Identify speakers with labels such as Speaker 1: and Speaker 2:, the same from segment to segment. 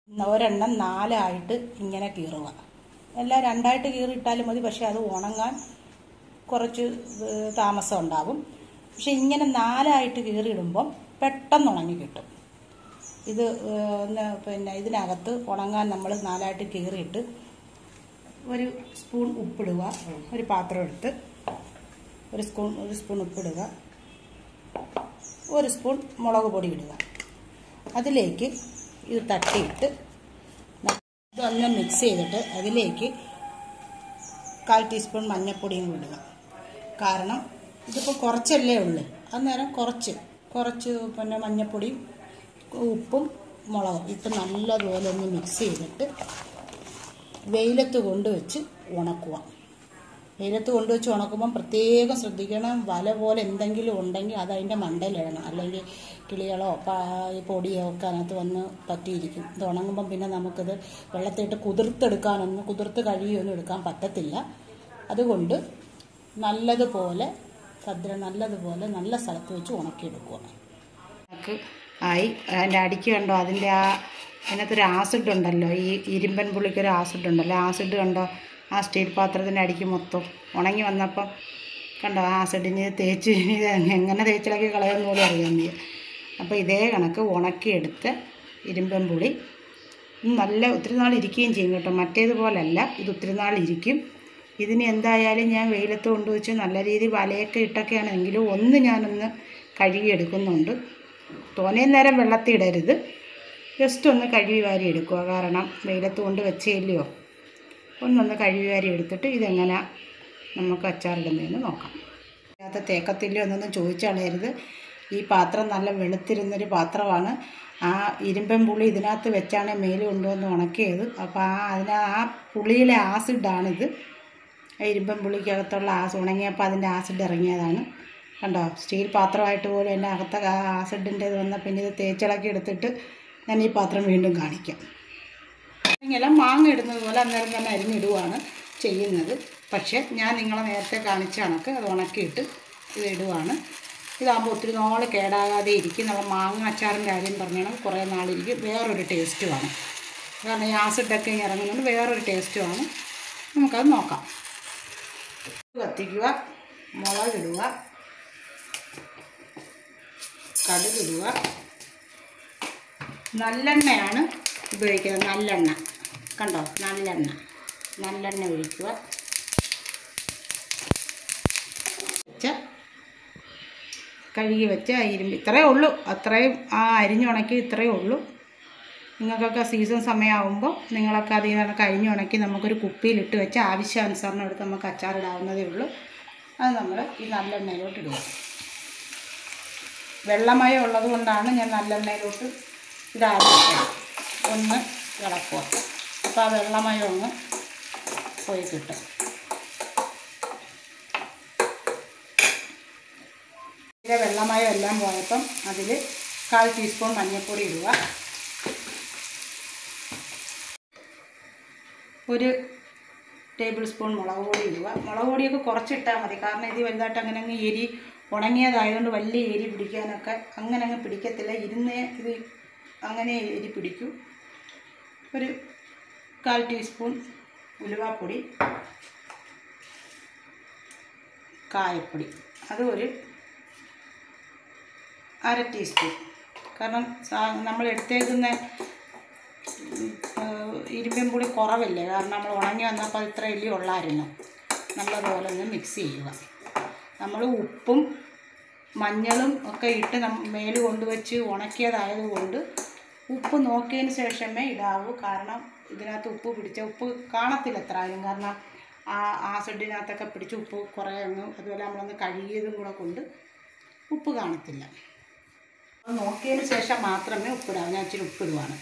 Speaker 1: ഒരെണ്ണം നാലായിട്ട് ഇങ്ങനെ കീറുക എല്ലാം രണ്ടായിട്ട് കീറിയിട്ടാലും മതി പക്ഷെ അത് ഉണങ്ങാൻ കുറച്ച് ഏഹ്, താമസം ഉണ്ടാവും പക്ഷെ ഇങ്ങനെ നാലായിട്ട് കീറിയിടുമ്പം പെട്ടെന്ന് ഉണങ്ങി കിട്ടും ഇത് ഏഹ്, ഒന്ന് പിന്നെ ഇതിനകത്ത് ഉണങ്ങാൻ നമ്മൾ നാലായിട്ട് കീറിയിട്ട് ഒരു സ്പൂൺ ഉപ്പിടുക ഒരു പാത്രം എടുത്ത് ഒരു സ്പൂൺ ഒരു സ്പൂൺ ഉപ്പിടുക ഒരു സ്പൂൺ മുളക് പൊടി ഇടുക അതിലേക്ക് ഇത് തട്ടിയിട്ട് ഇതൊന്ന് മിക്സ് ചെയ്തിട്ട് അതിലേക്ക് കാൽ ടീസ്പൂൺ മഞ്ഞൾപ്പൊടിയും കൂടി ഇടുക കാരണം ഇതിപ്പോൾ കുറച്ചല്ലേ ഉള്ളൂ അന്നേരം കുറച്ച് കുറച്ച് പിന്നെ മഞ്ഞൾപ്പൊടിയും ഉപ്പും മുളകും ഇട്ട് നല്ലതുപോലെ ഒന്ന് മിക്സ് ചെയ്തിട്ട് വെയിലത്ത് കൊണ്ടുവച്ച് ഉണക്കുക വെയിലത്ത് കൊണ്ടുവച്ച് ഉണക്കുമ്പം പ്രത്യേകം ശ്രദ്ധിക്കണം വല പോലെ എന്തെങ്കിലും ഉണ്ടെങ്കിൽ അത് അതിൻ്റെ മണ്ടയിലിടണം അല്ലെങ്കിൽ കിളികളോ പാ ഈ പൊടിയോ ഒക്കെ അതിനകത്ത് വന്ന് പറ്റിയിരിക്കും ഇത് ഉണങ്ങുമ്പം പിന്നെ നമുക്കിത് വെള്ളത്തിട്ട് കുതിർത്തെടുക്കാനൊന്നും കുതിർത്ത് കഴുകിയൊന്നും എടുക്കാൻ പറ്റത്തില്ല അതുകൊണ്ട് നല്ലതുപോലെ ഭദ്ര നല്ലതുപോലെ നല്ല സ്ഥലത്ത് വെച്ച് ഉണക്കിയെടുക്കുക നമുക്ക് ആയി അതിൻ്റെ അടിക്ക് കണ്ടോ അതിൻ്റെ ആ അതിനകത്തൊരു ആസിഡ് ഉണ്ടല്ലോ ഈ ഇരുമ്പൻ പുളിക്കൊരു ആസിഡ് ഉണ്ടല്ലോ ആസിഡ് കണ്ടോ ആ സ്റ്റീൽ പാത്രത്തിൻ്റെ അടിക്ക് മൊത്തം ഉണങ്ങി വന്നപ്പം കണ്ടോ ആ ആസിഡിന് തേച്ച് ഇത് എങ്ങനെ തേച്ചിളക്കി കളയാമെന്ന് പോലും അറിയാൻ വയ്യ അപ്പോൾ ഇതേ കണക്ക് ഉണക്കിയെടുത്ത് ഇരുമ്പൻ പുളി ഇത് നല്ല ഒത്തിരി നാൾ ഇരിക്കുകയും ചെയ്യും കേട്ടോ മറ്റേതുപോലല്ല ഇത് ഒത്തിരി നാൾ ഇരിക്കും ഇതിന് എന്തായാലും ഞാൻ വെയിലത്ത് കൊണ്ടുവച്ച് നല്ല രീതിയിൽ വലയൊക്കെ ഇട്ടൊക്കെയാണെങ്കിലും ഒന്ന് ഞാനൊന്ന് കഴുകിയെടുക്കുന്നുണ്ട് തോനെ നേരം വെള്ളത്തിൽ ഇടരുത് ജസ്റ്റ് ഒന്ന് കഴുകി വാരി എടുക്കുക കാരണം വെയിലത്ത് കൊണ്ട് വെച്ചേല്ലയോ ഒന്നൊന്ന് കഴുകി വാരി എടുത്തിട്ട് ഇതെങ്ങനെ നമുക്ക് അച്ചാറിടുന്നതെന്ന് നോക്കാം അതിനകത്ത് തേക്കത്തില്ലോ എന്നൊന്നും ചോദിച്ചു കളയരുത് ഈ പാത്രം നല്ല വെളുത്തിരുന്നൊരു പാത്രമാണ് ആ ഇരുമ്പൻ പുളി ഇതിനകത്ത് വെച്ചാണ് മേല് കൊണ്ടുവന്ന് ഉണക്കിയത് അപ്പോൾ ആ അതിന് ആ പുളിയിലെ ആസിഡാണിത് ആ ഇരുമ്പൻ പുളിക്കകത്തുള്ള ആസ് ഉണങ്ങിയപ്പോൾ അതിൻ്റെ ആസിഡ് ഇറങ്ങിയതാണ് കണ്ടോ സ്റ്റീൽ പാത്രമായിട്ട് പോലും എൻ്റെ അകത്തെ ആ ആസിഡിൻ്റെ ഇത് വന്ന പിന്നെ ഇത് തേച്ചിളക്കി എടുത്തിട്ട് ഞാൻ ഈ പാത്രം വീണ്ടും കാണിക്കാം ഇങ്ങനെ മാങ്ങ ഇടുന്നത് പോലെ അന്നേരം തന്നെ അരിഞ്ഞിടുവാണ് ചെയ്യുന്നത് പക്ഷേ ഞാൻ നിങ്ങളെ നേരത്തെ കാണിച്ച കണക്ക് അത് ഉണക്കിയിട്ട് ഇത് ഇടുവാണ് ഇതാകുമ്പോൾ ഒത്തിരി നാൾ കേടാകാതെ ഇരിക്കും നമ്മൾ മാങ്ങ അച്ചാറിൻ്റെ കാര്യം പറഞ്ഞാൽ കുറേ നാളിരിക്കും വേറൊരു ടേസ്റ്റുമാണ് കാരണം ഈ ആസിഡൊക്കെ ഇറങ്ങുന്നുണ്ട് വേറൊരു ടേസ്റ്റുമാണ് നമുക്കത് നോക്കാം കത്തിക്കുക മുളകിടുക കടുകിടുക നല്ലെണ്ണയാണ് ഉപയോഗിക്കുന്നത് നല്ലെണ്ണ കണ്ടോ നല്ലെണ്ണ നല്ലെണ്ണ ഒഴിക്കുക വെച്ച കഴുകി വെച്ച ഇരുമ്പ് ഇത്രയേ ഉള്ളൂ അത്രയും ആ അരിഞ്ഞുണക്കി ഇത്രയേ ഉള്ളൂ നിങ്ങൾക്കൊക്കെ സീസൺ സമയമാകുമ്പോൾ നിങ്ങളൊക്കെ അതിൽ നിന്ന് കഴിഞ്ഞുണക്കി നമുക്കൊരു കുപ്പിയിലിട്ട് വെച്ച് ആവശ്യാനുസരണം എടുത്ത് നമുക്ക് അച്ചാറിടാവുന്നതേ ഉള്ളൂ അത് നമ്മൾ ഈ നല്ലെണ്ണയിലോട്ട് ഇടുക വെള്ളമയം ഉള്ളത് കൊണ്ടാണ് ഞാൻ നല്ലെണ്ണയിലോട്ട് ഇടാതിരിക്കുന്നത് ഒന്ന് ഇളക്കുക അപ്പോൾ ആ വെള്ളമയം ഒന്ന് പോയി കിട്ടും ഇതിലെ വെള്ളമയം എല്ലാം പോയപ്പം അതിൽ കാൽ ടീസ്പൂൺ മഞ്ഞൾപ്പൊടി ഇടുക ഒരു ടേബിൾ സ്പൂൺ മുളക് പൊടി ഇടുക മുളക് പൊടിയൊക്കെ കുറച്ചിട്ടാൽ മതി കാരണം ഇത് വലുതായിട്ട് അങ്ങനെ അങ്ങ് എരി ഉണങ്ങിയതായതുകൊണ്ട് വലിയ എരി പിടിക്കാനൊക്കെ അങ്ങനെ അങ്ങ് പിടിക്കത്തില്ല ഇരുന്നേ ഇത് അങ്ങനെ എരി പിടിക്കും ഒരു കാൽ ടീസ്പൂൺ ഉലുവാപ്പൊടി കായപ്പൊടി അത് ഒരു അര ടീസ്പൂൺ കാരണം സാ- നമ്മൾ എടുത്തേക്കുന്ന ഇരുമ്പൻ പൊടി കുറവല്ലേ കാരണം നമ്മൾ ഉണങ്ങി വന്നപ്പോൾ ഇത്ര എല്ലി ഉള്ളായിരുന്നു നല്ലതുപോലെ ഒന്ന് മിക്സ് ചെയ്യുക നമ്മൾ ഉപ്പും മഞ്ഞളും ഒക്കെ ഇട്ട് നം മേല് കൊണ്ടുവച്ച് ഉണക്കിയതായതുകൊണ്ട് ഉപ്പ് നോക്കിയതിന് ശേഷമേ ഇടാവൂ കാരണം ഇതിനകത്ത് ഉപ്പ് പിടിച്ച ഉപ്പ് കാണത്തില്ല എത്ര ആയാലും കാരണം ആ ആസിഡിനകത്തൊക്കെ പിടിച്ച് ഉപ്പ് കുറേ അങ്ങ് അതുപോലെ നമ്മളൊന്ന് കഴുകിയതും കൂടെ കൊണ്ട് ഉപ്പ് കാണത്തില്ല അത് നോക്കിയതിന് ശേഷം മാത്രമേ ഉപ്പിടാവൂ ഞാൻ ഇച്ചിരി ഉപ്പിടുവാണ്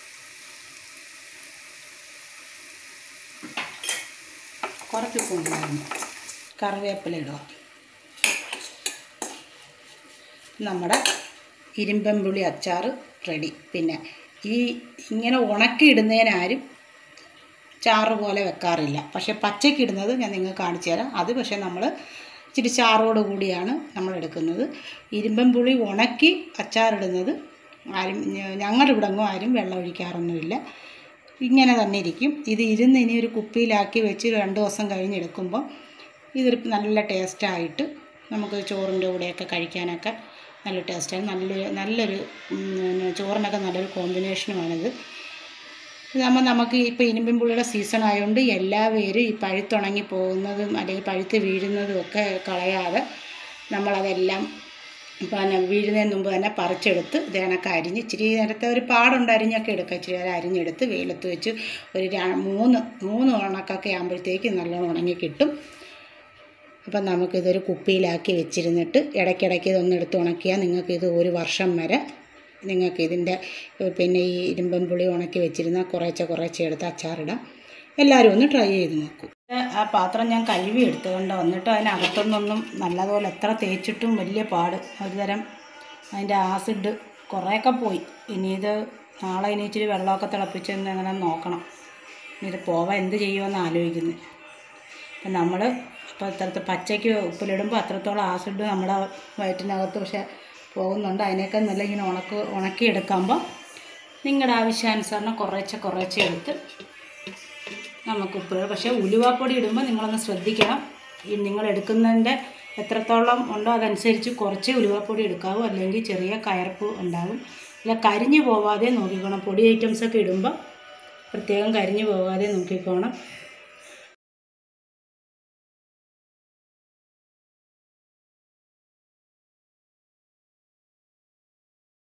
Speaker 1: കുറച്ച് ഉപ്പുണ്ടായിരുന്നു കറിവേപ്പില ഇടുക നമ്മുടെ ഇരുമ്പൻ പുളി അച്ചാർ റെഡി പിന്നെ ഈ ഇങ്ങനെ ഉണക്കിയിടുന്നതിനാരും ചാറ് പോലെ വെക്കാറില്ല പക്ഷേ പച്ചയ്ക്ക് ഇടുന്നത് ഞാൻ നിങ്ങൾക്ക് കാണിച്ചു തരാം അത് പക്ഷേ നമ്മൾ ഇച്ചിരി ചാറോട് കൂടിയാണ് നമ്മൾ എടുക്കുന്നത് ഇരുമ്പൻ പുളി ഉണക്കി അച്ചാറിടുന്നത് ആരും ഞ- ഞങ്ങളുടെ ഇവിടെ ഒന്നും ആരും വെള്ളം ഒഴിക്കാറൊന്നുമില്ല ഇങ്ങനെ തന്നെ ഇരിക്കും ഇത് ഇരുന്ന് ഇനി ഒരു കുപ്പിയിലാക്കി വെച്ച് രണ്ട് ദിവസം കഴിഞ്ഞ് എടുക്കുമ്പോൾ ഇതൊരു നല്ല ടേസ്റ്റായിട്ട് നമുക്ക് ചോറിൻ്റെ കൂടെയൊക്കെ കഴിക്കാനൊക്കെ നല്ല ടേസ്റ്റാണ് നല്ലൊരു നല്ലൊരു ഉം, പിന്നെ ചോറിനൊക്കെ നല്ലൊരു കോമ്പിനേഷനുമാണിത് ഇതാകുമ്പോൾ നമുക്ക് ഇപ്പോൾ ഇരുമ്പിൻ പുളിയുടെ സീസൺ ആയതുകൊണ്ട് എല്ലാ പേരും ഈ പഴുത്തുണങ്ങി പോകുന്നതും അല്ലെങ്കിൽ പഴുത്ത് വീഴുന്നതും ഒക്കെ കളയാതെ നമ്മളതെല്ലാം പിന്നെ വീഴുന്നതിന് മുമ്പ് തന്നെ പറിച്ചെടുത്ത് ഇതേണൊക്കെ അരിഞ്ഞ് ഇച്ചിരി നേരത്തെ ഒരു പാടുണ്ട് അരിഞ്ഞൊക്കെ എടുക്കുക ഇച്ചിരി നേരം അരിഞ്ഞെടുത്ത് വെയിലത്ത് വെച്ച് ഒരു ര- മൂന്ന് മൂന്ന് ഉണക്കൊക്കെ ആകുമ്പോഴത്തേക്ക് നല്ലോണം ഉണങ്ങി കിട്ടും അപ്പം നമുക്കിതൊരു കുപ്പിയിലാക്കി വെച്ചിരുന്നിട്ട് ഇടയ്ക്കിടയ്ക്ക് ഇതൊന്ന് എടുത്ത് ഉണക്കിയാൽ നിങ്ങൾക്ക് ഇത് ഒരു വർഷം വരെ നിങ്ങൾക്ക് ഇതിൻ്റെ ഏഹ്, പിന്നെ ഈ ഇരുമ്പൻ പുളി ഉണക്കി വെച്ചിരുന്നാൽ കുറേശ്ശെ കുറേശ്ശെ എടുത്ത് അച്ചാറിടാം എല്ലാവരും ഒന്ന് ട്രൈ ചെയ്ത് നോക്കൂ ആ പാത്രം ഞാൻ കഴുകി എടുത്തുകൊണ്ട് വന്നിട്ട് അതിനകത്തുനിന്നൊന്നും നല്ലതുപോലെ എത്ര തേച്ചിട്ടും വലിയ പാട് ഒരു തരം അതിൻ്റെ ആസിഡ് കുറേയൊക്കെ പോയി ഇനി ഇത് നാളെ ഇനി ഇച്ചിരി വെള്ളമൊക്കെ തിളപ്പിച്ച് ഒന്ന് അങ്ങനെ നോക്കണം ഇനി ഇത് പോവാൻ എന്ത് ചെയ്യുമെന്ന് ആലോചിക്കുന്നത് അപ്പം നമ്മൾ ഇപ്പോൾ ഇത്രത്തെ പച്ചയ്ക്ക് ഉപ്പിലിടുമ്പോൾ അത്രത്തോളം ആസിഡ് നമ്മുടെ വയറ്റിനകത്ത് പക്ഷെ പോകുന്നുണ്ട് അതിനൊക്കെ നല്ല ഇങ്ങനെ ഉണക്ക് ഉണക്കിയെടുക്കുമ്പോൾ നിങ്ങളുടെ ആവശ്യാനുസരണം കുറേശ്ശെ കുറേശ്ശെ എടുത്ത് നമുക്ക് ഉപ്പ് പക്ഷേ ഉലുവാപ്പൊടി ഇടുമ്പോൾ നിങ്ങളൊന്ന് ശ്രദ്ധിക്കണം ഈ നിങ്ങൾ എടുക്കുന്നതിൻ്റെ എത്രത്തോളം ഉണ്ടോ അതനുസരിച്ച് കുറച്ച് ഉലുവാപ്പൊടി എടുക്കാവൂ അല്ലെങ്കിൽ ചെറിയ കയർപ്പ് ഉണ്ടാകും അല്ല കരിഞ്ഞു പോവാതെ നോക്കിക്കോണം പൊടി ഐറ്റംസൊക്കെ ഇടുമ്പോൾ പ്രത്യേകം കരിഞ്ഞു പോകാതെ നോക്കിക്കോണം